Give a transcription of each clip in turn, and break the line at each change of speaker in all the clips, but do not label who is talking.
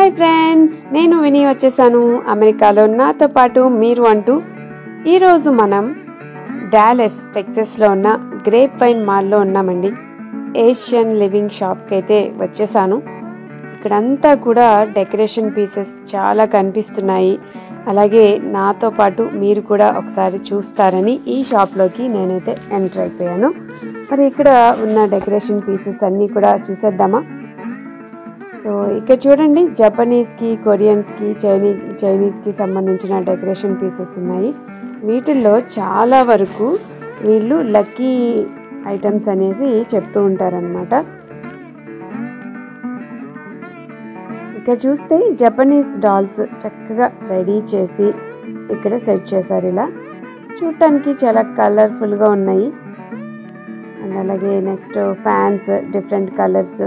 hi friends నేను విని వచ్చేసాను అమెరికాలో నాతో పాటు మీరు అంటూ ఈరోజు మనం డాలెస్ టెక్సస్లో ఉన్న గ్రేప్ వైన్ మాల్లో ఉన్నామండి ఏషియన్ లివింగ్ షాప్కి అయితే వచ్చేసాను ఇక్కడంతా కూడా డెకరేషన్ పీసెస్ చాలా కనిపిస్తున్నాయి అలాగే నాతో పాటు మీరు కూడా ఒకసారి చూస్తారని ఈ షాప్లోకి నేనైతే ఎంటర్ అయిపోయాను మరి ఇక్కడ ఉన్న డెకరేషన్ పీసెస్ అన్నీ కూడా చూసేద్దామా సో ఇక్కడ చూడండి జపనీస్కి కొరియన్స్కి చైనీ చైనీస్కి సంబంధించిన డెకరేషన్ పీసెస్ ఉన్నాయి వీటిల్లో చాలా వరకు వీళ్ళు లక్కీ ఐటమ్స్ అనేసి చెప్తూ ఉంటారనమాట ఇక్కడ చూస్తే జపనీస్ డాల్స్ చక్కగా రెడీ చేసి ఇక్కడ సెట్ చేశారు ఇలా చూడటానికి చాలా కలర్ఫుల్గా ఉన్నాయి అండ్ అలాగే నెక్స్ట్ ఫ్యాన్స్ డిఫరెంట్ కలర్స్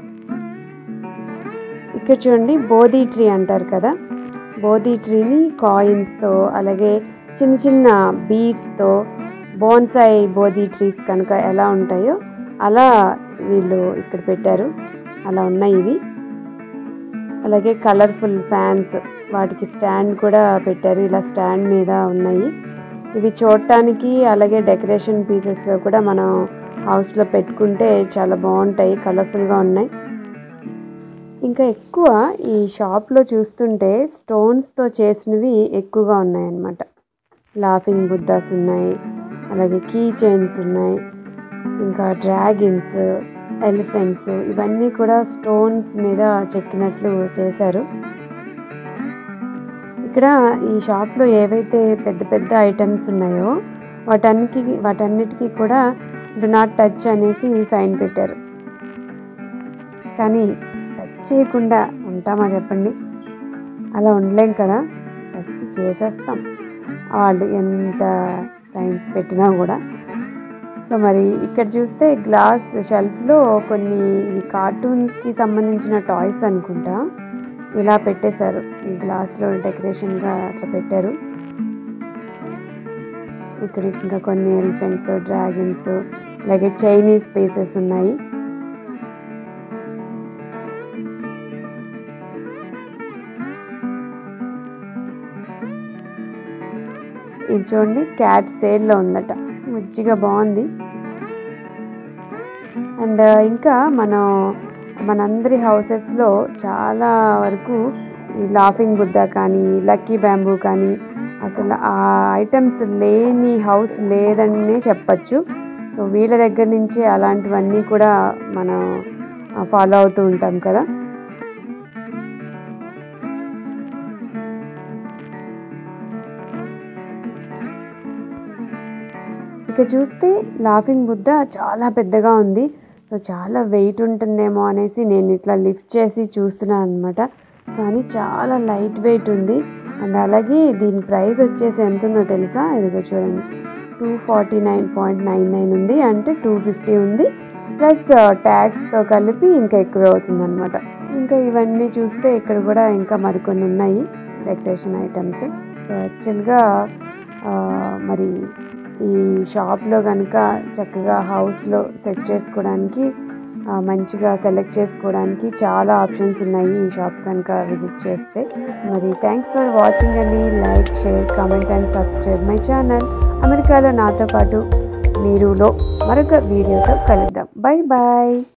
ఇక్కడ చూడండి బోధి ట్రీ అంటారు కదా బోధి ట్రీని కాయిన్స్తో అలాగే చిన్న చిన్న బీడ్స్తో బోన్సాయి బోధి ట్రీస్ కనుక ఎలా ఉంటాయో అలా వీళ్ళు ఇక్కడ పెట్టారు అలా ఉన్నాయి ఇవి అలాగే కలర్ఫుల్ ఫ్యాన్స్ వాటికి స్టాండ్ కూడా పెట్టారు ఇలా స్టాండ్ మీద ఉన్నాయి ఇవి చూడటానికి అలాగే డెకరేషన్ పీసెస్గా కూడా మనం హౌస్లో పెట్టుకుంటే చాలా బాగుంటాయి కలర్ఫుల్గా ఉన్నాయి ఇంకా ఎక్కువ ఈ షాప్లో చూస్తుంటే స్టోన్స్తో చేసినవి ఎక్కువగా ఉన్నాయన్నమాట లాఫింగ్ బుద్ధాస్ ఉన్నాయి అలాగే కీ చైన్స్ ఉన్నాయి ఇంకా డ్రాగిన్స్ ఎలిఫెంట్స్ ఇవన్నీ కూడా స్టోన్స్ మీద చెక్కినట్లు చేశారు ఇక్కడ ఈ షాప్లో ఏవైతే పెద్ద పెద్ద ఐటమ్స్ ఉన్నాయో వాటన్నిటికి వాటన్నిటికీ కూడా డు నాట్ టచ్ అనేసి సైన్ పెట్టారు కానీ టచ్ చేయకుండా ఉంటామా చెప్పండి అలా ఉండలేం కదా టచ్ చేసేస్తాం వాళ్ళు ఎంత సైన్స్ పెట్టినా కూడా సో మరి ఇక్కడ చూస్తే గ్లాస్ షెల్ఫ్లో కొన్ని కార్టూన్స్కి సంబంధించిన టాయ్స్ అనుకుంటా ఇలా పెట్టేశారు ఈ గ్లాస్లో డెకరేషన్గా అట్లా పెట్టారు ఇక్కడ ఇంకా కొన్ని ఎలిఫెంట్స్ డ్రాగన్స్ అలాగే చైనీస్ పీసెస్ ఉన్నాయి ఇది చూడండి క్యాట్ సేల్లో ఉందట మంచిగా బాగుంది అండ్ ఇంకా మనం మనందరి హౌసెస్లో చాలా వరకు ఈ లాఫింగ్ బుద్ధ కానీ లక్కీ బ్యాంబూ కానీ అసలు ఆ ఐటమ్స్ లేని హౌస్ లేదనే చెప్పచ్చు సో వీళ్ళ దగ్గర నుంచి అలాంటివన్నీ కూడా మనం ఫాలో అవుతూ ఉంటాం కదా ఇక చూస్తే లాఫింగ్ బుద్ధ చాలా పెద్దగా ఉంది సో చాలా వెయిట్ ఉంటుందేమో అనేసి నేను ఇట్లా లిఫ్ట్ చేసి చూస్తున్నాను అనమాట కానీ చాలా లైట్ వెయిట్ ఉంది అండ్ అలాగే దీని ప్రైస్ వచ్చేసి ఎంత ఉందో తెలుసా ఇదిగో చూడండి two forty nine point nine nine ఉంది అంటే టూ ఫిఫ్టీ ఉంది ప్లస్ ట్యాక్స్తో కలిపి ఇంకా ఎక్కువే అవుతుంది అనమాట ఇంకా ఇవన్నీ చూస్తే ఇక్కడ కూడా ఇంకా మరికొన్ని ఉన్నాయి డెకరేషన్ ఐటమ్స్ సో యాక్చువల్గా మరి ఈ షాప్లో కనుక చక్కగా హౌస్లో సెట్ చేసుకోవడానికి మంచిగా సెలెక్ట్ చేసుకోవడానికి చాలా ఆప్షన్స్ ఉన్నాయి ఈ షాప్ కనుక విజిట్ చేస్తే మరి థ్యాంక్స్ ఫర్ వాచింగ్ అండి like share comment and subscribe my channel అమెరికాలో నాతో పాటు మీరులో మరొక వీడియోతో కలుద్దాం బాయ్ బాయ్